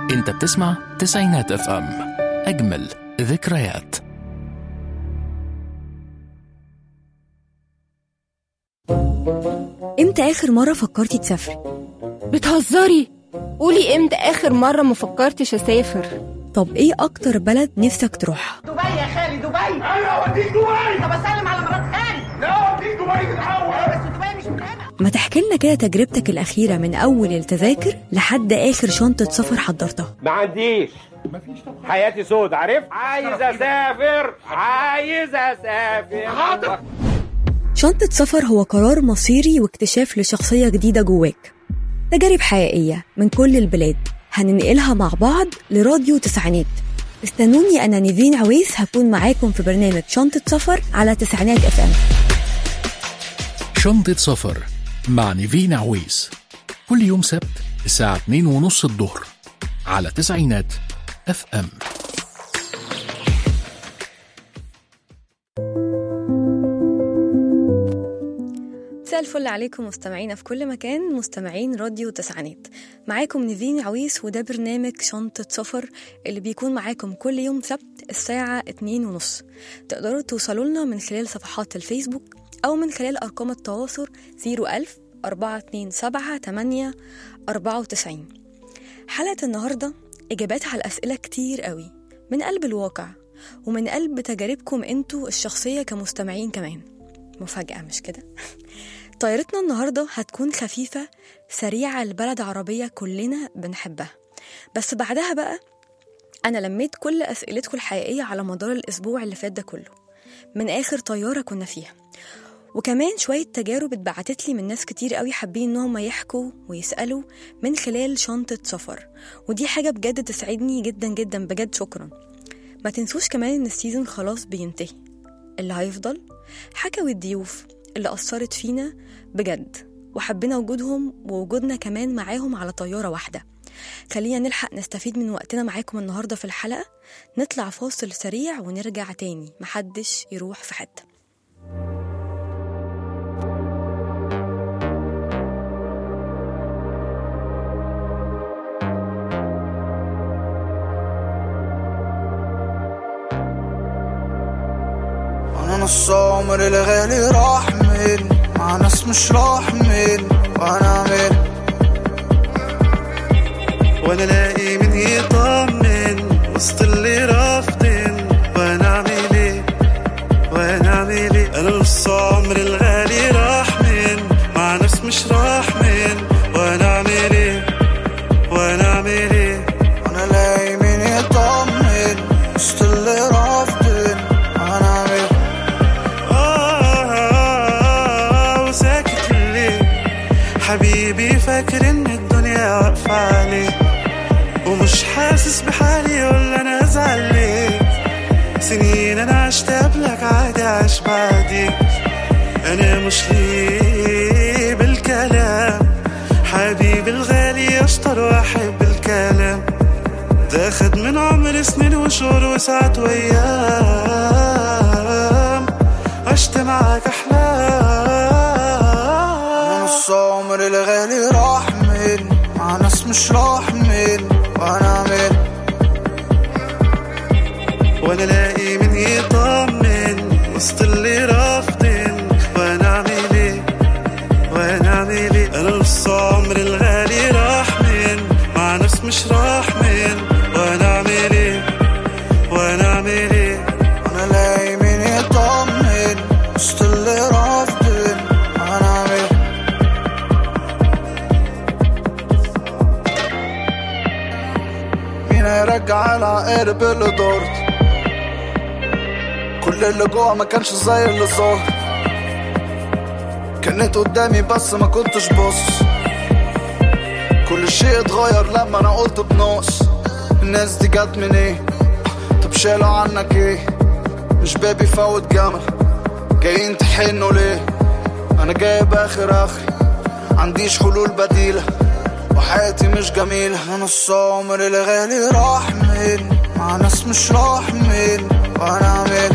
انت بتسمع تسعينات اف ام اجمل ذكريات امتى اخر مرة فكرتي تسافري؟ بتهزري قولي امتى اخر مرة ما فكرتش اسافر طب ايه اكتر بلد نفسك تروحها؟ دبي يا خالي دبي ايوه اوديك دبي طب اسلم على مرات خالي لا اوديك دبي الاول بس دبي مش من هنا ما تحكي لنا كده تجربتك الأخيرة من أول التذاكر لحد آخر شنطة سفر حضرتها ما عنديش حياتي سود عارف عايز اسافر عايز اسافر حاضر. شنطة سفر هو قرار مصيري واكتشاف لشخصية جديدة جواك تجارب حقيقية من كل البلاد هننقلها مع بعض لراديو تسعينات استنوني أنا نيفين عويس هكون معاكم في برنامج شنطة سفر على تسعينات اف ام شنطة سفر مع نيفين عويس كل يوم سبت الساعة 2 ونص الظهر على تسعينات اف ام مساء الفل عليكم مستمعينا في كل مكان مستمعين راديو تسعينات معاكم نيفين عويس وده برنامج شنطة سفر اللي بيكون معاكم كل يوم سبت الساعة اتنين ونص تقدروا توصلوا لنا من خلال صفحات الفيسبوك أو من خلال أرقام التواصل 01000 427 8 94 حلقة النهاردة إجابات على أسئلة كتير قوي من قلب الواقع ومن قلب تجاربكم انتوا الشخصية كمستمعين كمان مفاجأة مش كده؟ طيارتنا النهاردة هتكون خفيفة سريعة لبلد عربية كلنا بنحبها بس بعدها بقى أنا لميت كل أسئلتكم الحقيقية على مدار الأسبوع اللي فات ده كله من آخر طيارة كنا فيها وكمان شوية تجارب اتبعتت لي من ناس كتير قوي حابين إنهم يحكوا ويسألوا من خلال شنطة سفر ودي حاجة بجد تسعدني جدا جدا بجد شكرا ما تنسوش كمان إن السيزون خلاص بينتهي اللي هيفضل حكاوي الضيوف اللي أثرت فينا بجد وحبينا وجودهم ووجودنا كمان معاهم على طيارة واحدة خلينا نلحق نستفيد من وقتنا معاكم النهاردة في الحلقة نطلع فاصل سريع ونرجع تاني محدش يروح في حتة انا نص عمري الغالي راح مني مع ناس مش راح مني وانا اعمل وانا الاقي من يطمن وسط اللي رافضين وانا اعمل ايه وانا اعمل ايه انا نص عمري الغالي راح من مع ناس مش راح من وانا اعمل ايه وانا اعمل ايه انا الاقي من يطمن وسط اللي رافضين وانا اعمل آه وساكت ليه حبيبي فاكر ان الدنيا واقفة عليه ومش حاسس بحالي ولا انا ازعل ليه سنين انا عشت قبلك عادي عاش بعدي انا مش ليه بالكلام حبيبي الغالي اشطر واحد بالكلام ده خد من عمري سنين وشهور وساعات وايام عشت معاك احلام نص عمري الغالي راح مني مع ناس مش راح مني وانا اعمل وانا الاقي من يطمن وسط اللي رافضين وانا اعمل ايه وانا اعمل ايه انا نص عمري الغالي راح من مع ناس مش راح من وانا اعمل ايه وانا اعمل ايه انا الاقي من يطمن وسط اللي رافضين وانا اعمل إيه؟ مين هيرجع العقارب اللي دارت كل اللي جوه ما كانش زي اللي ظاهر كانت قدامي بس ما كنتش بص كل شيء اتغير لما انا قلت بنص الناس دي جت من ايه طب شالوا عنك ايه مش بابي فوت جمل جايين تحنوا ليه انا جايب اخر اخري عنديش حلول بديلة وحياتي مش جميلة انا نص عمري الغالي راح مني مع ناس مش راح مني وانا اعمل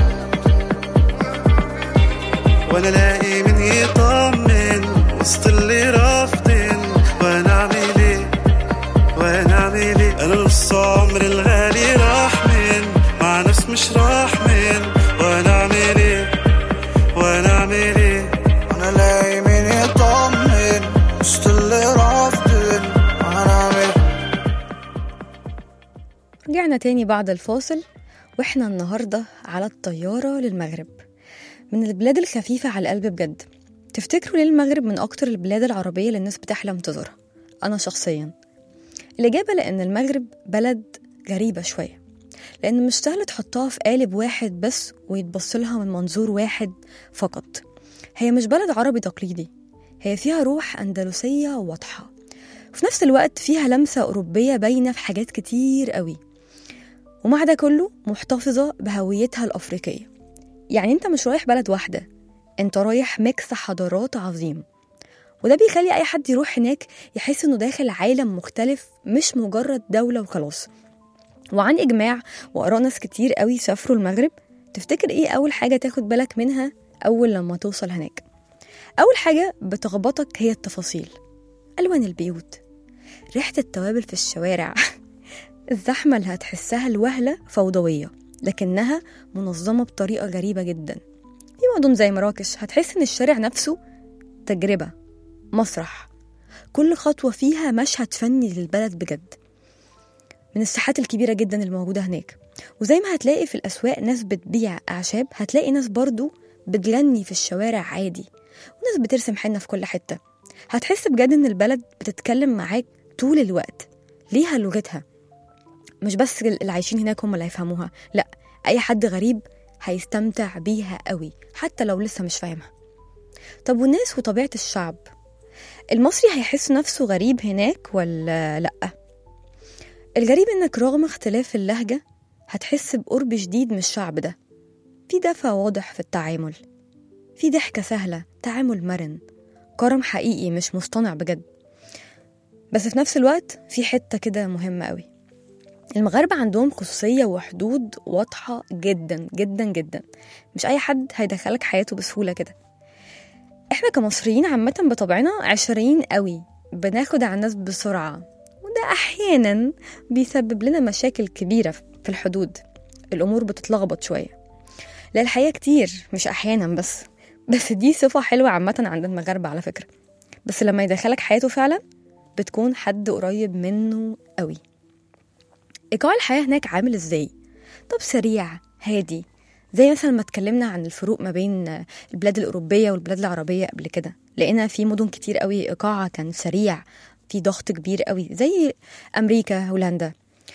وانا الاقي من يطمن وسط اللي رافضين وانا اعمل ايه وانا اعمل ايه انا نص وعمري الغالي راح من مع ناس مش راح من وانا اعمل ايه وانا اعمل ايه انا لاقي مين يطمن وسط اللي رافضين انا اعمل رجعنا تاني بعد الفاصل واحنا النهاردة على الطيارة للمغرب من البلاد الخفيفة على القلب بجد تفتكروا ليه المغرب من أكتر البلاد العربية اللي الناس بتحلم تزورها أنا شخصيا الإجابة لأن المغرب بلد غريبة شوية لأن مش سهل تحطها في قالب واحد بس ويتبص لها من منظور واحد فقط هي مش بلد عربي تقليدي هي فيها روح أندلسية واضحة وفي نفس الوقت فيها لمسة أوروبية باينة في حاجات كتير قوي ومع ده كله محتفظة بهويتها الأفريقية يعني أنت مش رايح بلد واحدة أنت رايح ميكس حضارات عظيم وده بيخلي أي حد يروح هناك يحس إنه داخل عالم مختلف مش مجرد دولة وخلاص وعن إجماع وآراء ناس كتير قوي سافروا المغرب تفتكر إيه أول حاجة تاخد بالك منها أول لما توصل هناك أول حاجة بتخبطك هي التفاصيل ألوان البيوت ريحة التوابل في الشوارع الزحمة اللي هتحسها الوهلة فوضوية لكنها منظمة بطريقة غريبة جدا في مدن زي مراكش هتحس إن الشارع نفسه تجربة مسرح كل خطوة فيها مشهد فني للبلد بجد من الساحات الكبيرة جدا الموجودة هناك وزي ما هتلاقي في الأسواق ناس بتبيع أعشاب هتلاقي ناس برضو بتغني في الشوارع عادي وناس بترسم حنة في كل حتة هتحس بجد إن البلد بتتكلم معاك طول الوقت ليها لغتها مش بس اللي عايشين هناك هم اللي هيفهموها لا أي حد غريب هيستمتع بيها قوي حتى لو لسه مش فاهمها طب والناس وطبيعة الشعب المصري هيحس نفسه غريب هناك ولا لأ الغريب إنك رغم اختلاف اللهجة هتحس بقرب شديد من الشعب ده في دفى واضح في التعامل في ضحكة سهلة تعامل مرن كرم حقيقي مش مصطنع بجد بس في نفس الوقت في حتة كده مهمة قوي المغاربة عندهم خصوصية وحدود واضحة جدا جدا جدا مش أي حد هيدخلك حياته بسهولة كده احنا كمصريين عامة بطبعنا عشرين قوي بناخد على الناس بسرعة وده أحيانا بيسبب لنا مشاكل كبيرة في الحدود الأمور بتتلخبط شوية لا الحقيقة كتير مش أحيانا بس بس دي صفة حلوة عامة عند المغاربة على فكرة بس لما يدخلك حياته فعلا بتكون حد قريب منه قوي إيقاع الحياة هناك عامل إزاي؟ طب سريع هادي زي مثلا ما اتكلمنا عن الفروق ما بين البلاد الأوروبية والبلاد العربية قبل كده لقينا في مدن كتير قوي إيقاعها كان سريع في ضغط كبير قوي زي أمريكا هولندا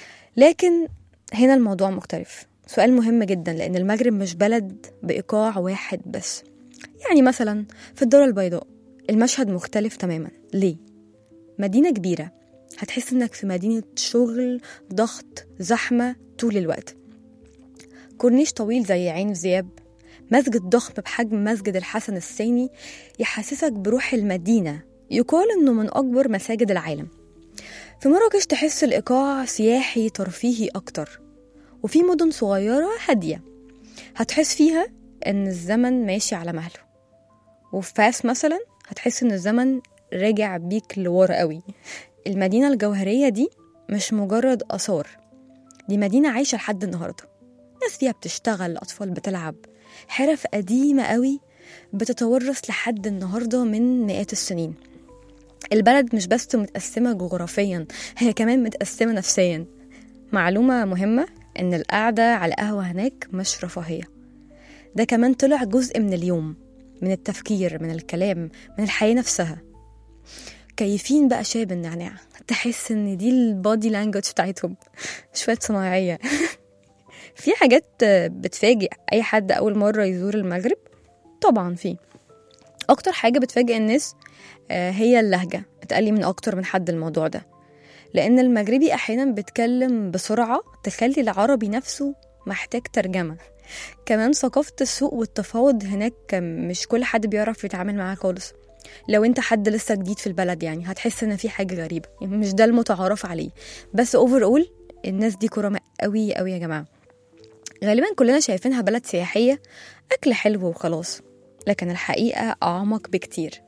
لكن هنا الموضوع مختلف سؤال مهم جدا لأن المغرب مش بلد بإيقاع واحد بس يعني مثلا في الدولة البيضاء المشهد مختلف تماما ليه؟ مدينة كبيرة هتحس انك في مدينة شغل ضغط زحمة طول الوقت كورنيش طويل زي عين ذئاب مسجد ضخم بحجم مسجد الحسن الثاني يحسسك بروح المدينة يقال انه من اكبر مساجد العالم في مراكش تحس الايقاع سياحي ترفيهي اكتر وفي مدن صغيرة هادية هتحس فيها ان الزمن ماشي على مهله وفي فاس مثلا هتحس ان الزمن رجع بيك لورا قوي المدينة الجوهرية دي مش مجرد آثار دي مدينة عايشة لحد النهاردة ناس فيها بتشتغل أطفال بتلعب حرف قديمة قوي بتتورث لحد النهاردة من مئات السنين البلد مش بس متقسمة جغرافيا هي كمان متقسمة نفسيا معلومة مهمة إن القعدة على قهوة هناك مش رفاهية ده كمان طلع جزء من اليوم من التفكير من الكلام من الحياة نفسها كيفين بقى شاي بالنعناع تحس ان دي البادي لانجوج بتاعتهم شوية صناعية في حاجات بتفاجئ اي حد اول مرة يزور المغرب طبعا في اكتر حاجة بتفاجئ الناس هي اللهجة اتقالي من اكتر من حد الموضوع ده لان المغربي احيانا بيتكلم بسرعة تخلي العربي نفسه محتاج ترجمة كمان ثقافة السوق والتفاوض هناك مش كل حد بيعرف يتعامل معاها خالص لو انت حد لسه جديد في البلد يعني هتحس ان في حاجه غريبه يعني مش ده المتعارف عليه بس اوفر اول الناس دي كرماء قوي قوي يا جماعه غالبا كلنا شايفينها بلد سياحيه اكل حلو وخلاص لكن الحقيقه اعمق بكتير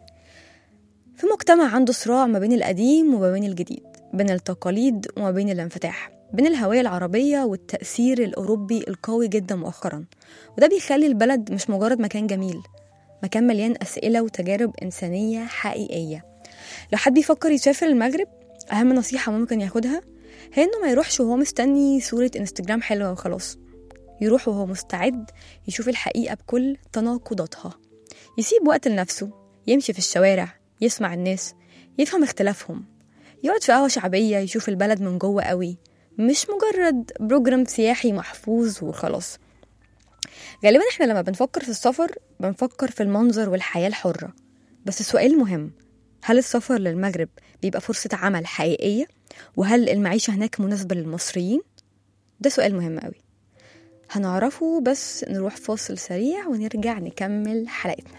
في مجتمع عنده صراع ما بين القديم وما بين الجديد بين التقاليد وما بين الانفتاح بين الهوية العربية والتأثير الأوروبي القوي جدا مؤخرا وده بيخلي البلد مش مجرد مكان جميل مكان مليان أسئلة وتجارب إنسانية حقيقية لو حد بيفكر يسافر المغرب أهم نصيحة ممكن ياخدها هي إنه ما يروحش وهو مستني صورة انستجرام حلوة وخلاص يروح وهو مستعد يشوف الحقيقة بكل تناقضاتها يسيب وقت لنفسه يمشي في الشوارع يسمع الناس يفهم اختلافهم يقعد في قهوة شعبية يشوف البلد من جوه قوي مش مجرد بروجرام سياحي محفوظ وخلاص غالبا احنا لما بنفكر في السفر بنفكر في المنظر والحياة الحرة بس السؤال المهم هل السفر للمغرب بيبقى فرصة عمل حقيقية؟ وهل المعيشة هناك مناسبة للمصريين؟ ده سؤال مهم قوي هنعرفه بس نروح فاصل سريع ونرجع نكمل حلقتنا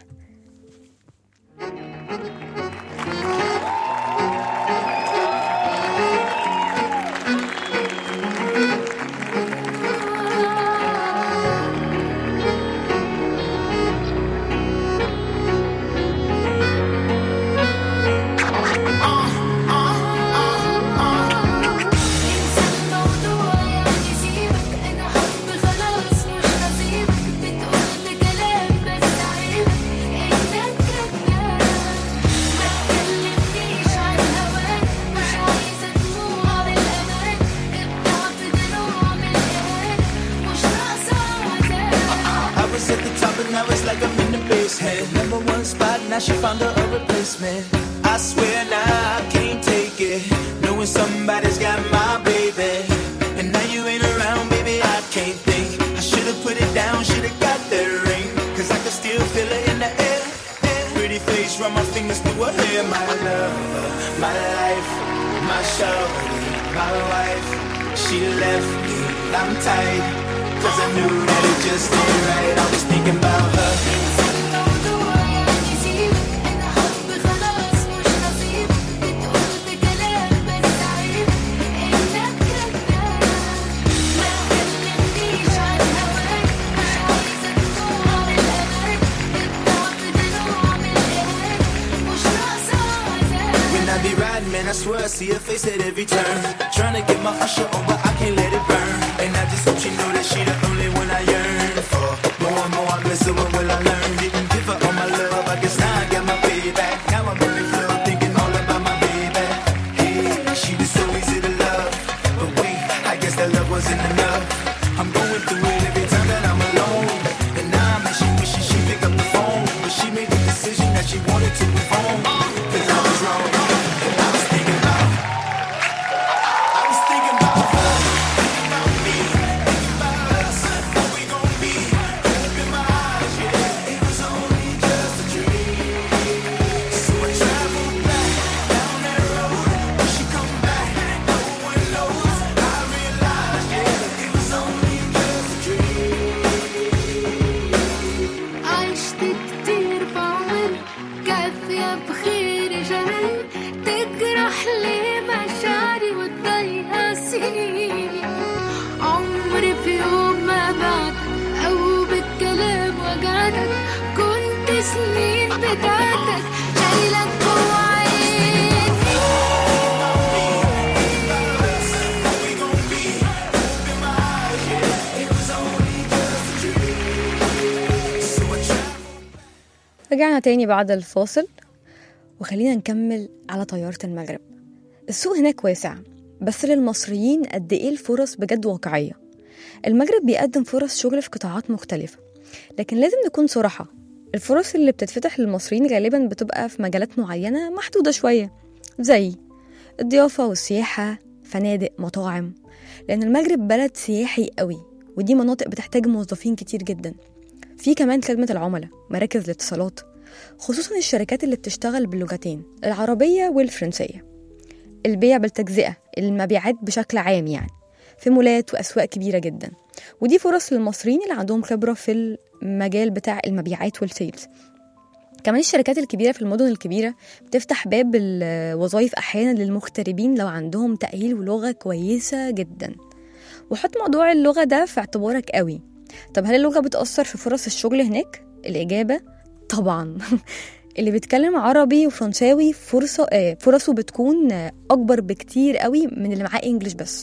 انسى الموضوع يعني سيبك انا حب خلاص مش نصيبك بتقول بكلام بس عيبك انك كذاب ما تكلمنيش عن هواك مش عايزة دموع بالامان الضعف ده نوع من الاهانة مش ناقصة عذاب I was at the top and now it's like I'm in the basement. Number one spot, now she found her a replacement. I swear now I can't take it. Knowing somebody's got my baby. And now you ain't around, baby, I can't think. I should've put it down, should've got that ring. Cause I can still feel it in the air. Pretty face, run my fingers through her hair. My love, my life, my shorty, my wife. She left me, I'm tight. Cause I knew that it just ain't right. I was thinking about her. انسى الموضوع يعني سيبك انا حب خلاص مش نصيبك بتقول بكلام بس عيبك انك كذاب ما تكلمنيش عن هواك مش عايزة دموع بالامان الضعف ده نوع من الاهانة مش ناقصة عذاب When I be riding, man, I swear I see her face at every turn. Trying to get my usher on, but I can't let it burn. And I just hope she know that she the only one I yearn for. More and more I'm missing, what will I learn? Didn't give her all my love, I guess now I got my payback. Now I'm in the club thinking all about my baby. Hey, she was so easy to love. But wait, I guess that love wasn't enough. I'm going through it every time that I'm alone. And now I'm wishing, wishing she pick up the phone. But she made the decision that she wanted to move on. Cause I was wrong. And I was thinking about, I was thinking about her. Thinking about me. Thinking about us. What we gon' be. Open my eyes, yeah. It was only just a dream. So I traveled back down that road. When she come back, no one knows. I realized, yeah, it was only just a dream. عشت كتير بعمري كافية بخير جمال تجرح لي مشاعري وتضيع سنيني عمري في يوم ما بعدك أو بالكلام وجعتك كنت سنين بتاعتك شايلك جوا عيني رجعنا تاني بعد الفاصل وخلينا نكمل على طيارة المغرب السوق هناك واسع بس للمصريين قد ايه الفرص بجد واقعية المغرب بيقدم فرص شغل في قطاعات مختلفة لكن لازم نكون صراحة الفرص اللي بتتفتح للمصريين غالبا بتبقى في مجالات معينة محدودة شوية زي الضيافة والسياحة فنادق مطاعم لأن المغرب بلد سياحي قوي ودي مناطق بتحتاج موظفين كتير جدا في كمان خدمة العملاء مراكز الاتصالات خصوصا الشركات اللي بتشتغل باللغتين العربية والفرنسية البيع بالتجزئة المبيعات بشكل عام يعني في مولات وأسواق كبيرة جدا ودي فرص للمصريين اللي عندهم خبرة في المجال بتاع المبيعات والسيلز كمان الشركات الكبيرة في المدن الكبيرة بتفتح باب الوظائف أحيانا للمغتربين لو عندهم تأهيل ولغة كويسة جدا وحط موضوع اللغة ده في اعتبارك قوي طب هل اللغة بتأثر في فرص الشغل هناك؟ الإجابة طبعا اللي بيتكلم عربي وفرنساوي فرصة آه، فرصه بتكون آه، أكبر بكتير قوي من اللي معاه إنجليش بس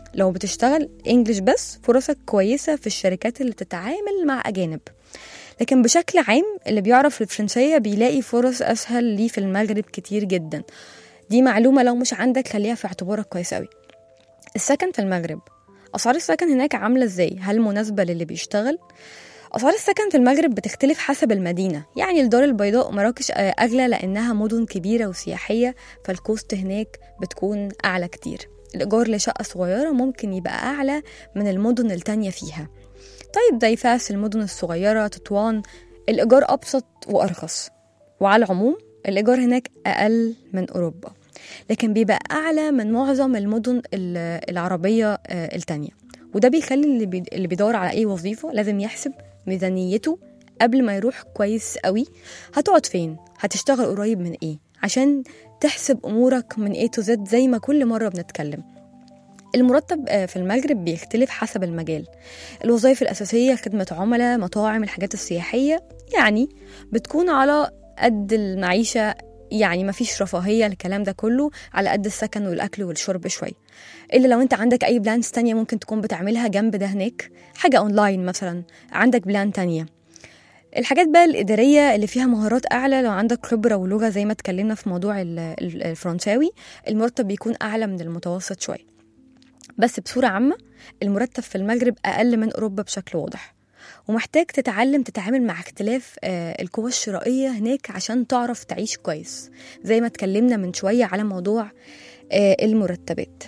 لو بتشتغل انجليش بس فرصك كويسة في الشركات اللي بتتعامل مع أجانب لكن بشكل عام اللي بيعرف الفرنسية بيلاقي فرص أسهل ليه في المغرب كتير جدا دي معلومة لو مش عندك خليها في اعتبارك كويس أوي السكن في المغرب أسعار السكن هناك عاملة ازاي؟ هل مناسبة للي بيشتغل؟ أسعار السكن في المغرب بتختلف حسب المدينة يعني الدار البيضاء مراكش آه، أغلى لأنها مدن كبيرة وسياحية فالكوست هناك بتكون أعلى كتير الإيجار لشقة صغيرة ممكن يبقى أعلى من المدن التانية فيها طيب زي فاس المدن الصغيرة تطوان الإيجار أبسط وأرخص وعلى العموم الإيجار هناك أقل من أوروبا لكن بيبقى أعلى من معظم المدن ال- العربية آه، التانية وده بيخلي اللي بي- اللي بيدور على أي وظيفة لازم يحسب ميزانيته قبل ما يروح كويس قوي هتقعد فين هتشتغل قريب من ايه عشان تحسب امورك من A to Z زي ما كل مره بنتكلم المرتب آه، في المغرب بيختلف حسب المجال الوظائف الأساسية خدمة عملاء مطاعم الحاجات السياحية يعني بتكون على قد المعيشة يعني مفيش رفاهية الكلام ده كله على قد السكن والأكل والشرب شوية إلا لو أنت عندك أي بلانز تانية ممكن تكون بتعملها جنب ده هناك حاجة أونلاين مثلا عندك بلان تانية الحاجات بقى الإدارية اللي فيها مهارات أعلى لو عندك خبرة ولغة زي ما اتكلمنا في موضوع ال- ال- الفرنساوي المرتب بيكون أعلى من المتوسط شوية بس بصورة عامة المرتب في المغرب أقل من أوروبا بشكل واضح ومحتاج تتعلم تتعامل مع اختلاف آه، القوى الشرائية هناك عشان تعرف تعيش كويس زي ما اتكلمنا من شوية على موضوع آه، المرتبات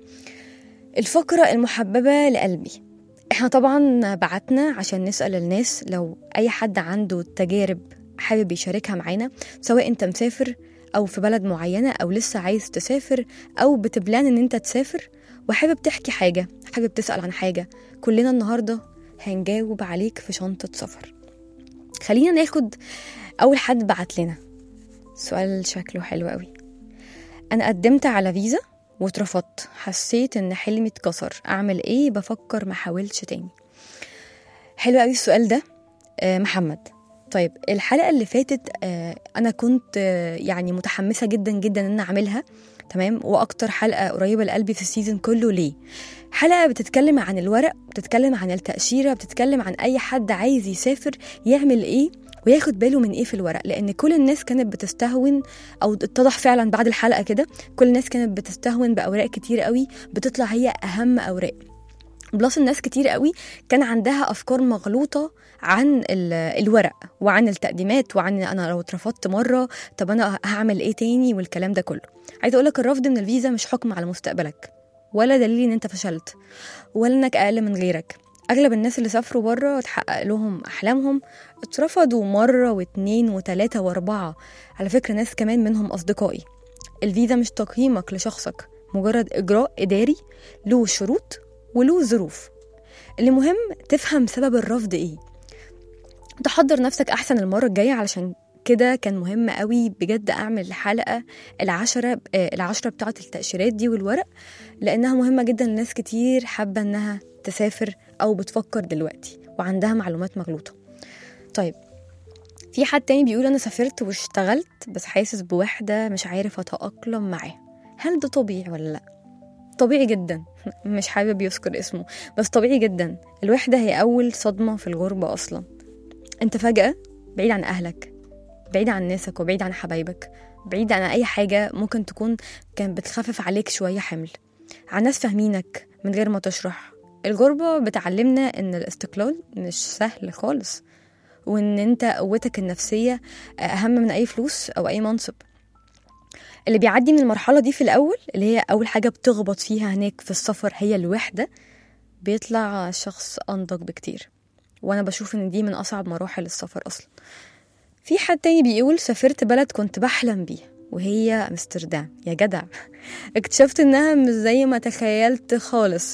الفقرة المحببة لقلبي احنا طبعا بعتنا عشان نسأل الناس لو أي حد عنده تجارب حابب يشاركها معانا سواء انت مسافر أو في بلد معينة أو لسه عايز تسافر أو بتبلان ان انت تسافر وحابب تحكي حاجة حابب تسأل عن حاجة كلنا النهاردة هنجاوب عليك في شنطة سفر خلينا ناخد أول حد بعت لنا سؤال شكله حلو قوي أنا قدمت على فيزا واترفضت حسيت إن حلمي اتكسر أعمل إيه بفكر محاولش تاني حلو قوي السؤال ده آه، محمد طيب الحلقة اللي فاتت آه، أنا كنت آه، يعني متحمسة جدا جدا إن أعملها تمام وأكتر حلقة قريبة لقلبي في السيزون كله ليه حلقة بتتكلم عن الورق بتتكلم عن التأشيرة بتتكلم عن أي حد عايز يسافر يعمل إيه وياخد باله من ايه في الورق لان كل الناس كانت بتستهون او اتضح فعلا بعد الحلقه كده كل الناس كانت بتستهون باوراق كتير قوي بتطلع هي اهم اوراق بلس الناس كتير قوي كان عندها افكار مغلوطه عن ال- الورق وعن التقديمات وعن انا لو اترفضت مره طب انا هعمل ايه تاني والكلام ده كله عايزه اقول لك الرفض من الفيزا مش حكم على مستقبلك ولا دليل ان انت فشلت ولا انك اقل من غيرك اغلب الناس اللي سافروا بره اتحقق لهم احلامهم اترفضوا مره واتنين وتلاته واربعه على فكره ناس كمان منهم اصدقائي الفيزا مش تقييمك لشخصك مجرد اجراء اداري له شروط وله ظروف اللي مهم تفهم سبب الرفض ايه تحضر نفسك احسن المره الجايه علشان كده كان مهم قوي بجد اعمل الحلقه العشرة آه، العشرة بتاعه التاشيرات دي والورق لانها مهمه جدا لناس كتير حابه انها تسافر او بتفكر دلوقتي وعندها معلومات مغلوطه طيب في حد تاني بيقول انا سافرت واشتغلت بس حاسس بوحده مش عارف اتاقلم معاه هل ده طبيعي ولا لا طبيعي جدا مش حابب يذكر اسمه بس طبيعي جدا الوحده هي اول صدمه في الغربه اصلا انت فجاه بعيد عن اهلك بعيد عن ناسك وبعيد عن حبايبك بعيد عن اي حاجه ممكن تكون كانت بتخفف عليك شويه حمل عن ناس فاهمينك من غير ما تشرح الغربة بتعلمنا إن الاستقلال مش سهل خالص وإن أنت قوتك النفسية أهم من أي فلوس أو أي منصب اللي بيعدي من المرحلة دي في الأول اللي هي أول حاجة بتخبط فيها هناك في السفر هي الوحدة بيطلع شخص أنضج بكتير وأنا بشوف إن دي من أصعب مراحل السفر أصلا في حد تاني بيقول سافرت بلد كنت بحلم بيه وهي أمستردام يا جدع اكتشفت إنها مش زي ما تخيلت خالص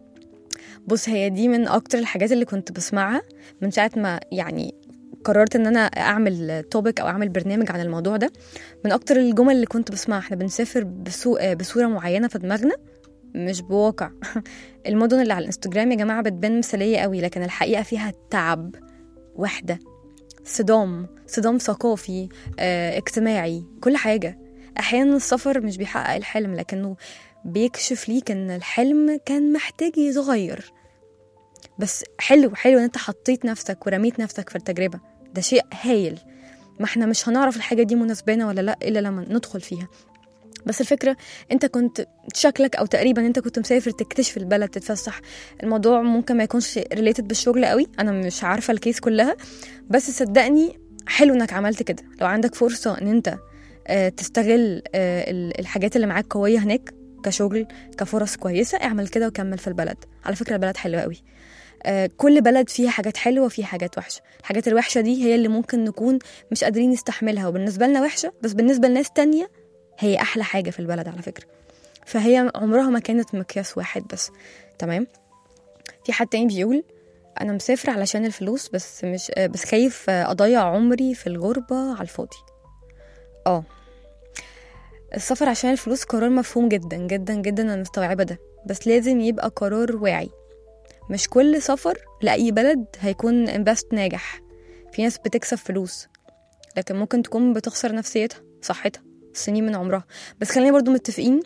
بص هي دي من اكتر الحاجات اللي كنت بسمعها من ساعه ما يعني قررت ان انا اعمل توبيك او اعمل برنامج عن الموضوع ده من اكتر الجمل اللي كنت بسمعها احنا بنسافر بسو... بصوره معينه في دماغنا مش بواقع المدن اللي على الانستجرام يا جماعه بتبان مثاليه قوي لكن الحقيقه فيها تعب وحده صدام صدام ثقافي اه، اجتماعي كل حاجه احيانا السفر مش بيحقق الحلم لكنه بيكشف ليك ان الحلم كان محتاج يتغير بس حلو حلو ان انت حطيت نفسك ورميت نفسك في التجربة ده شيء هايل ما احنا مش هنعرف الحاجة دي مناسبانا ولا لا الا لما ندخل فيها بس الفكرة انت كنت شكلك او تقريبا انت كنت مسافر تكتشف البلد تتفسح الموضوع ممكن ما يكونش ريليتد بالشغل قوي انا مش عارفة الكيس كلها بس صدقني حلو انك عملت كده لو عندك فرصة ان انت آه، تستغل آه، ال- الحاجات اللي معاك قوية هناك كشغل كفرص كويسة اعمل كده وكمل في البلد على فكرة البلد حلوة قوي آه، كل بلد فيها حاجات حلوة وفيها حاجات وحشة الحاجات الوحشة دي هي اللي ممكن نكون مش قادرين نستحملها وبالنسبة لنا وحشة بس بالنسبة لناس تانية هي أحلى حاجة في البلد على فكرة فهي عمرها ما كانت مقياس واحد بس تمام في حد تاني بيقول أنا مسافر علشان الفلوس بس مش آه، بس خايف آه، أضيع عمري في الغربة على الفاضي اه السفر عشان الفلوس قرار مفهوم جدا جدا جدا أنا مستوعبة ده بس لازم يبقى قرار واعي مش كل سفر لأي بلد هيكون انبست ناجح في ناس بتكسب فلوس لكن ممكن تكون بتخسر نفسيتها صحتها سنين من عمرها بس خلينا برضو متفقين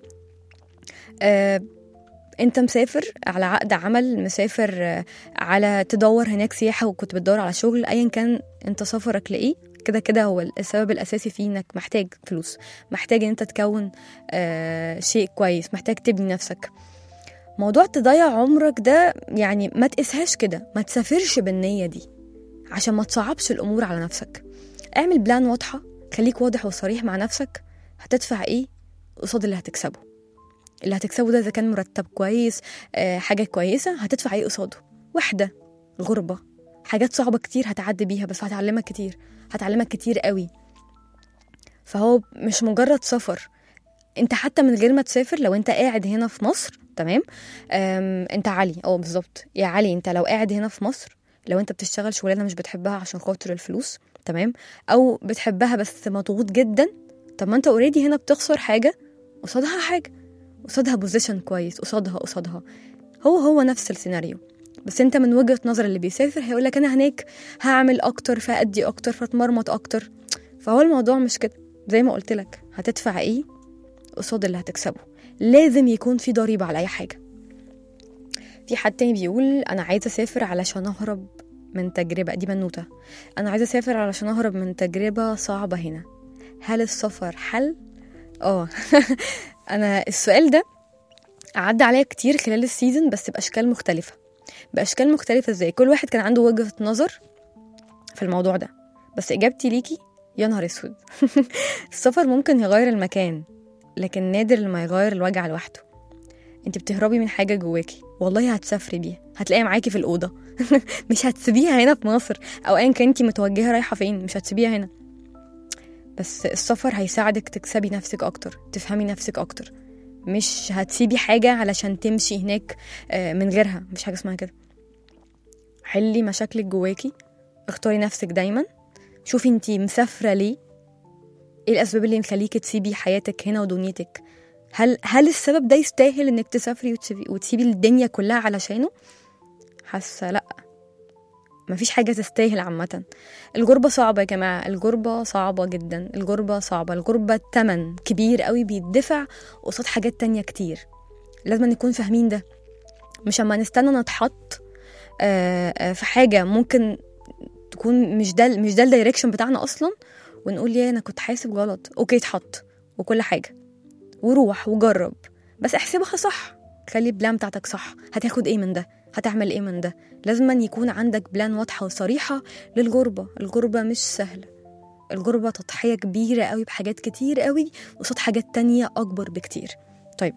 آه انت مسافر على عقد عمل مسافر آه على تدور هناك سياحة وكنت بتدور على شغل ايا كان انت سفرك لايه كده كده هو السبب الاساسي فيه انك محتاج فلوس محتاج ان انت تكون آه شيء كويس محتاج تبني نفسك موضوع تضيع عمرك ده يعني ما تقيسهاش كده ما تسافرش بالنية دي عشان ما تصعبش الأمور على نفسك اعمل بلان واضحة خليك واضح وصريح مع نفسك هتدفع ايه قصاد اللي هتكسبه اللي هتكسبه ده إذا كان مرتب كويس آه حاجة كويسة هتدفع ايه قصاده وحدة غربة حاجات صعبة كتير هتعدي بيها بس هتعلمك كتير هتعلمك كتير قوي فهو مش مجرد سفر انت حتى من غير ما تسافر لو انت قاعد هنا في مصر تمام أم انت علي اه بالظبط يا علي انت لو قاعد هنا في مصر لو انت بتشتغل شغلانه مش بتحبها عشان خاطر الفلوس تمام او بتحبها بس مضغوط جدا طب ما انت اوريدي هنا بتخسر حاجه قصادها حاجه قصادها بوزيشن كويس قصادها قصادها هو هو نفس السيناريو بس انت من وجهه نظر اللي بيسافر هيقول لك انا هناك هعمل اكتر فادي اكتر فاتمرمط اكتر فهو الموضوع مش كده زي ما قلت لك هتدفع ايه قصاد اللي هتكسبه لازم يكون في ضريبة على أي حاجة في حد تاني بيقول أنا عايزة أسافر علشان أهرب من تجربة دي بنوتة أنا عايزة أسافر علشان أهرب من تجربة صعبة هنا هل السفر حل؟ اه أنا السؤال ده عدى عليا كتير خلال السيزون بس بأشكال مختلفة بأشكال مختلفة ازاي كل واحد كان عنده وجهة نظر في الموضوع ده بس إجابتي ليكي يا نهار اسود السفر ممكن يغير المكان لكن نادر لما يغير الوجع لوحده انت بتهربي من حاجه جواكي والله هتسافري بيها هتلاقيها معاكي في الاوضه مش هتسيبيها هنا في مصر او ايا كان انت متوجهه رايحه فين مش هتسيبيها هنا بس السفر هيساعدك تكسبي نفسك اكتر تفهمي نفسك اكتر مش هتسيبي حاجه علشان تمشي هناك آه، من غيرها مش حاجه اسمها كده حلي مشاكلك جواكي اختاري نفسك دايما شوفي انت مسافره ليه ايه الاسباب اللي مخليكي تسيبي حياتك هنا ودنيتك هل هل السبب ده يستاهل انك تسافري وتسيبي, وتسيبي الدنيا كلها علشانه حاسه لا مفيش حاجه تستاهل عامه الغربه صعبه يا جماعه الغربه صعبه جدا الغربه صعبه الغربه تمن كبير قوي بيدفع قصاد حاجات تانية كتير لازم نكون فاهمين ده مش اما نستنى نتحط آه، آه، في حاجه ممكن تكون مش ده مش ده الدايركشن بتاعنا اصلا ونقول يا انا كنت حاسب غلط اوكي اتحط وكل حاجه وروح وجرب بس احسبها صح خلي البلان بتاعتك صح هتاخد ايه من ده هتعمل ايه من ده لازم أن يكون عندك بلان واضحه وصريحه للغربه الغربه مش سهله الغربه تضحيه كبيره قوي بحاجات كتير قوي قصاد حاجات تانية اكبر بكتير طيب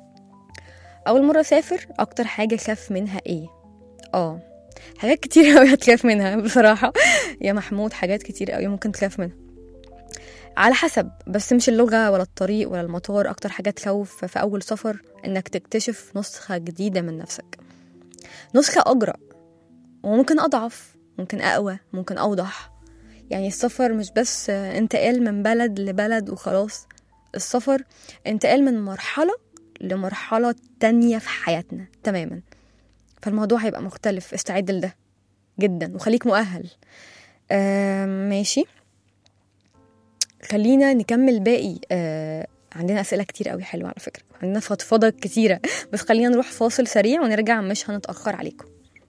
اول مره اسافر اكتر حاجه خاف منها ايه اه حاجات كتير قوي هتخاف منها بصراحه يا محمود حاجات كتير قوي ممكن تخاف منها على حسب بس مش اللغة ولا الطريق ولا المطار أكتر حاجة تخوف في أول سفر إنك تكتشف نسخة جديدة من نفسك نسخة أجرأ وممكن أضعف ممكن أقوى ممكن أوضح يعني السفر مش بس انتقال من بلد لبلد وخلاص السفر انتقال من مرحلة لمرحلة تانية في حياتنا تماما فالموضوع هيبقى مختلف استعد لده جدا وخليك مؤهل آه ماشي خلينا نكمل باقي آه عندنا اسئله كتير قوي حلوه على فكره عندنا فضفضه كتيره بس خلينا نروح فاصل سريع ونرجع مش هنتاخر عليكم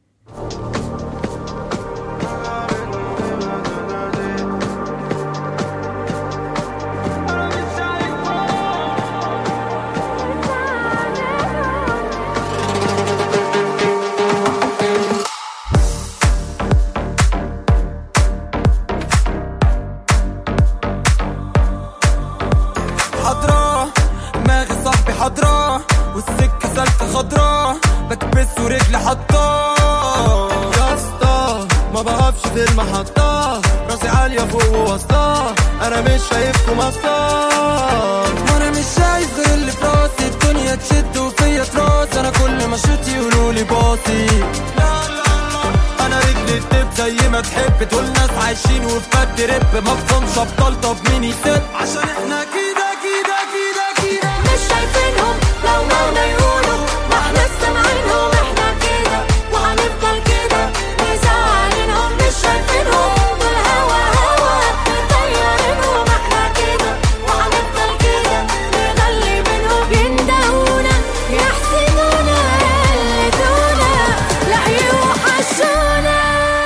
حضرا دماغي صاحبي حضرا والسكة سالكة خضرا بكبس ورجلي حطاه يا اسطى ما بقفش في المحطة راسي عالية فوق ووسطاه انا مش شايفكم اصلا وانا مش شايف غير اللي في راسي الدنيا تشد وفيا تراس انا كل ما شوت يقولوا لي باصي لا لا لا انا رجلي تدب زي ما تحب دول ناس عايشين وفي بد رب ما بفهمش ابطال طب مين يسد عشان احنا كده كده كده كده مش شايفينهم لو مهما يقولوا ما احنا سامعينهم احنا كده وهنفضل كده مزعلينهم مش شايفينهم والهوا هوا مطيرينهم احنا كده وهنفضل كده نغلي منهم يندهونا يحسدونا يقلدونا لا يوحشونا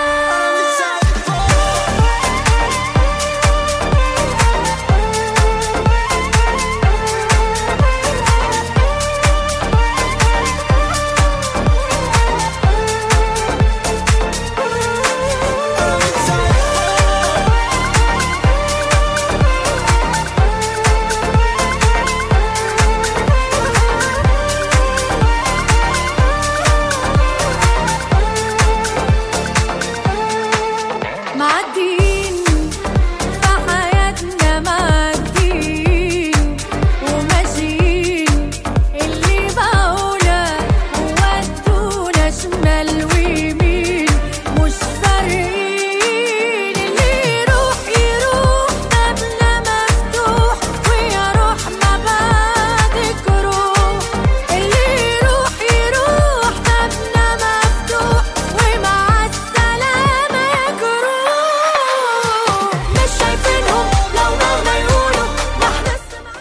معديين في حياتنا معديين وماشيين اللي بقوله ودونا شمال ويمين مش فارقين اللي يروح يروح بابنا مفتوح ويا روح ما بعدك روح اللي يروح يروح بابنا مفتوح ومع السلامة يا جروح مش شايفينهم لو مهما يقولوا ما احنا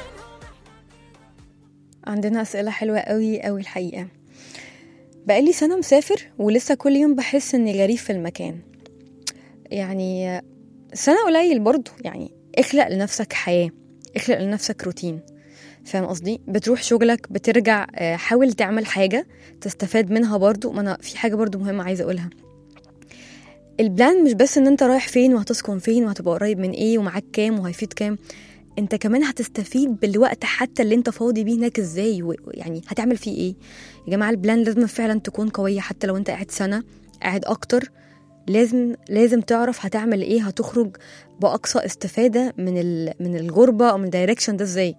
عندنا أسئلة حلوة قوي قوي الحقيقة بقالي سنة مسافر ولسه كل يوم بحس إني غريب في المكان يعني سنة قليل برضو يعني اخلق لنفسك حياة اخلق لنفسك روتين فاهم قصدي بتروح شغلك بترجع آه، حاول تعمل حاجة تستفاد منها برضو ما أنا في حاجة برضو مهمة عايزة أقولها البلان مش بس ان انت رايح فين وهتسكن فين وهتبقى قريب من ايه ومعاك كام وهيفيد كام انت كمان هتستفيد بالوقت حتى اللي انت فاضي بيه هناك ازاي و- يعني هتعمل فيه ايه يا جماعه البلان لازم فعلا تكون قويه حتى لو انت قاعد سنه قاعد اكتر لازم لازم تعرف هتعمل ايه هتخرج باقصى استفاده من ال... من الغربه او من الدايركشن ده ازاي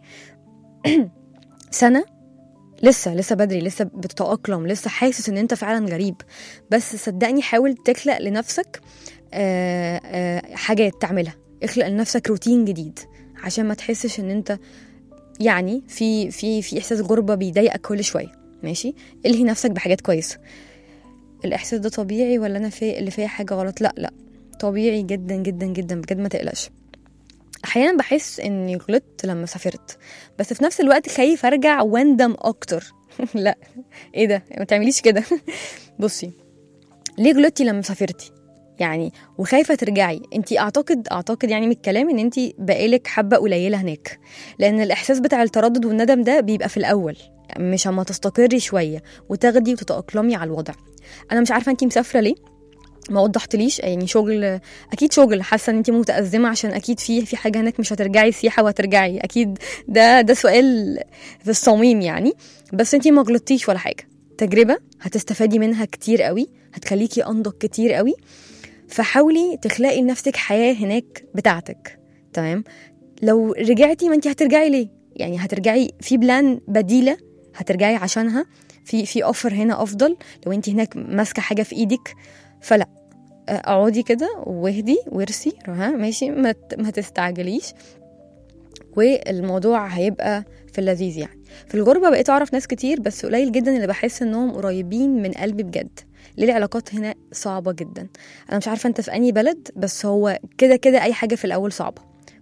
سنه لسه لسه بدري لسه بتتأقلم لسه حاسس ان انت فعلا غريب بس صدقني حاول تخلق لنفسك آه، آه، حاجات تعملها اخلق لنفسك روتين جديد عشان ما تحسش ان انت يعني في في في احساس غربه بيضايقك كل شويه ماشي الهي نفسك بحاجات كويسه الاحساس ده طبيعي ولا انا في اللي فيها حاجه غلط لا لا طبيعي جدا جدا جدا بجد ما تقلقش احيانا بحس اني غلطت لما سافرت بس في نفس الوقت خايف ارجع واندم اكتر لا ايه ده ما تعمليش كده بصي ليه غلطتي لما سافرتي يعني وخايفه ترجعي انت اعتقد اعتقد يعني من الكلام ان انت بقالك حبه قليله هناك لان الاحساس بتاع التردد والندم ده بيبقى في الاول مش اما تستقري شويه وتاخدي وتتاقلمي على الوضع انا مش عارفه انت مسافره ليه ما وضحتليش يعني شغل اكيد شغل حاسه ان انت متازمه عشان اكيد في في حاجه هناك مش هترجعي سياحه وهترجعي اكيد ده ده سؤال في الصميم يعني بس انت ما غلطتيش ولا حاجه تجربه هتستفادي منها كتير قوي هتخليكي انضج كتير قوي فحاولي تخلقي لنفسك حياه هناك بتاعتك تمام لو رجعتي ما انت هترجعي ليه يعني هترجعي في بلان بديله هترجعي عشانها في في اوفر هنا افضل لو انت هناك ماسكه حاجه في ايدك فلا اقعدي كده واهدي وارسي ها ماشي ما ت- ما تستعجليش والموضوع هيبقى في اللذيذ يعني في الغربة بقيت أعرف ناس كتير بس قليل جدا اللي بحس إنهم قريبين من قلبي بجد ليه العلاقات هنا صعبة جدا أنا مش عارفة أنت في أنهي بلد بس هو كده كده أي حاجة في الأول صعبة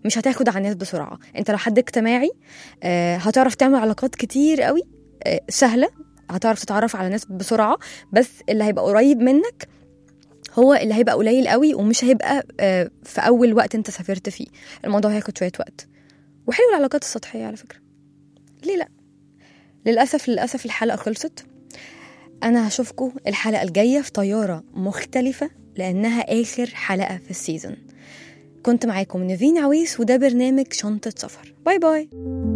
مش هتاخد على الناس بسرعه انت لو حد اجتماعي آه، هتعرف تعمل علاقات كتير قوي آه، سهله هتعرف تتعرف على ناس بسرعه بس اللي هيبقى قريب منك هو اللي هيبقى قليل قوي ومش هيبقى آه، في اول وقت انت سافرت فيه الموضوع هياخد شويه وقت وحلو العلاقات السطحيه على فكره ليه لا للاسف للاسف الحلقه خلصت انا هشوفكم الحلقه الجايه في طياره مختلفه لانها اخر حلقه في السيزون كنت معاكم نيفين عويس وده برنامج شنطه سفر باي باي